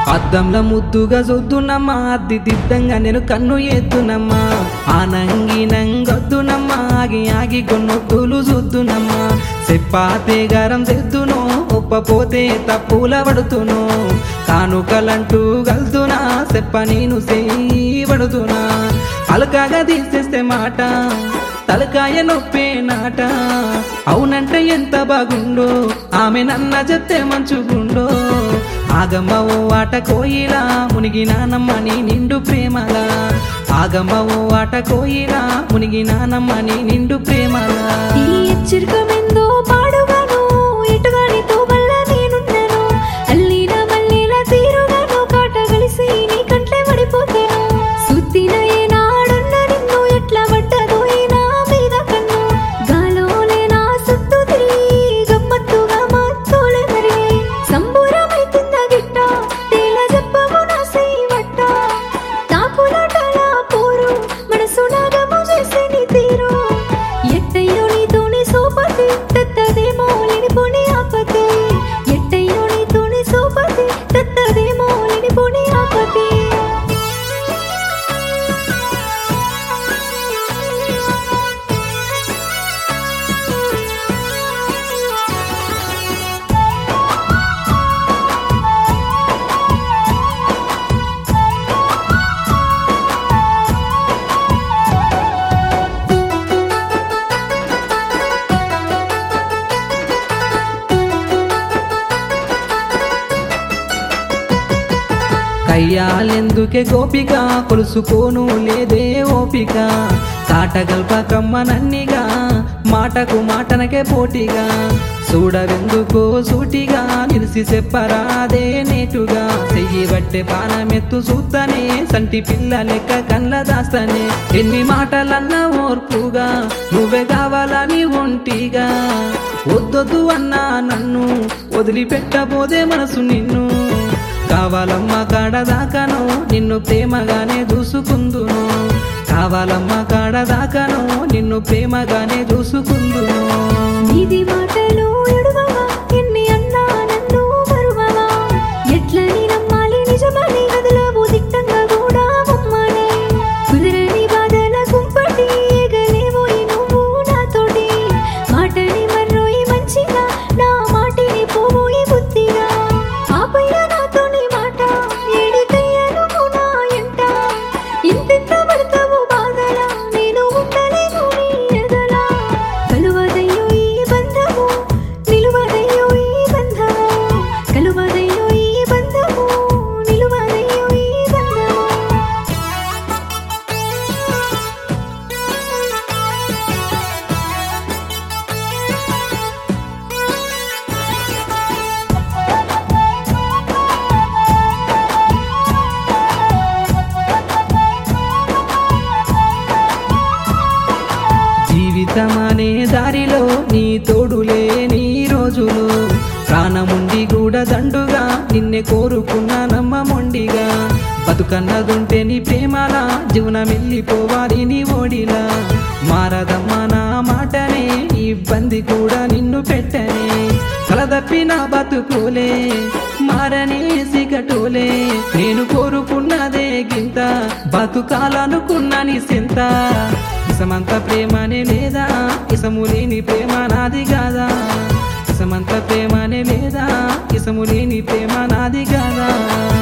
అద్దంల ముద్దుగా చూద్దునమ్మా అద్ది దిద్దంగా నేను కన్ను ఎత్తునమ్మా ఆనంగి నంగొద్దునమ్మా ఆగి ఆగి కొన్నొద్దులు చూద్దునమ్మా చెప్పాతే గారం తెద్దును ఒప్పపోతే తప్పుల పడుతును కానుకలంటూ గల్తునా చెప్ప నేను చేయబడుతున్నా అలకాగా తీసేస్తే మాట తలకాయ నొప్పే నాట అవునంటే ఎంత బాగుండో ఆమె నన్న చెప్తే మంచుగుండో ఆగమ్మ ఓ ఆట కోయిలా మునిగి నానమ్మని నిండు ప్రేమలా ఆగమ్మ ఓ ఆట కోయిలా మునిగి నానమ్మని నిండు ప్రేమలా ఈ హెచ్చరికమెందో పాడుగాను ఎటుగానితో వల్ల నేనున్నాను అల్లిన మల్లిల తీరుగాను కాట కలిసి నీ కంట్లే పడిపోతాను సుత్తిన ఏనాడున్న నిన్ను ఎట్లా పడ్డదో ఈ నా మీద కన్ను గాలోలే నా సుత్తు తిరిగి గమ్మత్తుగా మత్తులే మరి సంబూరమైతుందా గిట్ట తేల చెప్పము నా సేవట్ట తాకులాటల పోరు మనసు నాగము చేసే నీ తీరు ఎట్టయ్యో నీతోని సోపతి తత్తదేమో లేనిపోని ఆపతి ఎట్టయ్యో నీతోని సోపతి తత్తదేమో లేనిపోని ఆపతి కయ్యాలెందుకే గోపిక కొలుసుకోను లేదే ఓపిక కాటగల్పకమ్మ నన్నిగా మాటకు మాటనకే పోటీగా చూడవెందుకో సూటిగా నిలిసి చెప్పరాదే నేటుగా చెయ్యి బట్టే పానమెత్తు చూస్తనే సంటి పిల్ల లెక్క కళ్ళ దాస్తనే ఎన్ని మాటలన్నా ఓర్పుగా నువ్వే కావాలని ఒంటిగా వద్దొద్దు అన్నా నన్ను వదిలిపెట్టబోదే మనసు నిన్ను కావాలమ్మ కాడదాకను నిన్ను ప్రేమగానే చూసుకుందును కావాలమ్మ కాడదాకను నిన్ను ప్రేమగానే చూసుకుందును నీది మాటలు ఎడువవా ఎన్ని అన్నా నన్ను మరువవా ఎట్లని నమ్మాలి నిజమని కదలవు దిట్టంగా కూడా బొమ్మని కుదరని బాధల కుంపటి ఎగలేవోయి నువ్వు నాతోటి మాటని మర్రోయి మంచిగా నా మాటిని పోవోయి బుద్ధిగా ఆపయ్య నాతోని మాట ఏడికయ్యను నా ఎంట ఇంతెంత పడతావు బాధల నేను ఉండలేను నీ ఎదలా కలువదయ్యో ఈ బంధము నిలువదయ్యో ఈ బంధము కలువదయ్యో ఈ బంధము నిలువదయ్యో ఈ బంధము జీవితమనే దారిలో నీ తోడులే నీ రోజులు ప్రాణముండి కూడా దండుగా నిన్నే కోరుకున్న నమ్మ మొండిగా బతుకన్నదుంటే నీ ప్రేమలా జీవనం వెళ్ళిపోవాలి నీ ఓడిలా మారదమ్మ నా మాటనే ఇబ్బంది కూడా నిన్ను పెట్టనే కలదప్పి నా బతుకులే మారని సిగటోలే నేను కోరుకున్నదే గింత బతుకాలనుకున్న నీ సింత ఇసమంత ప్రేమనే లేదా ఇసము లేని ప్రేమ నాది కాదా ఇసమంత ప్రేమనే లేదా ఇసము లేని ప్రేమ నాది కాదా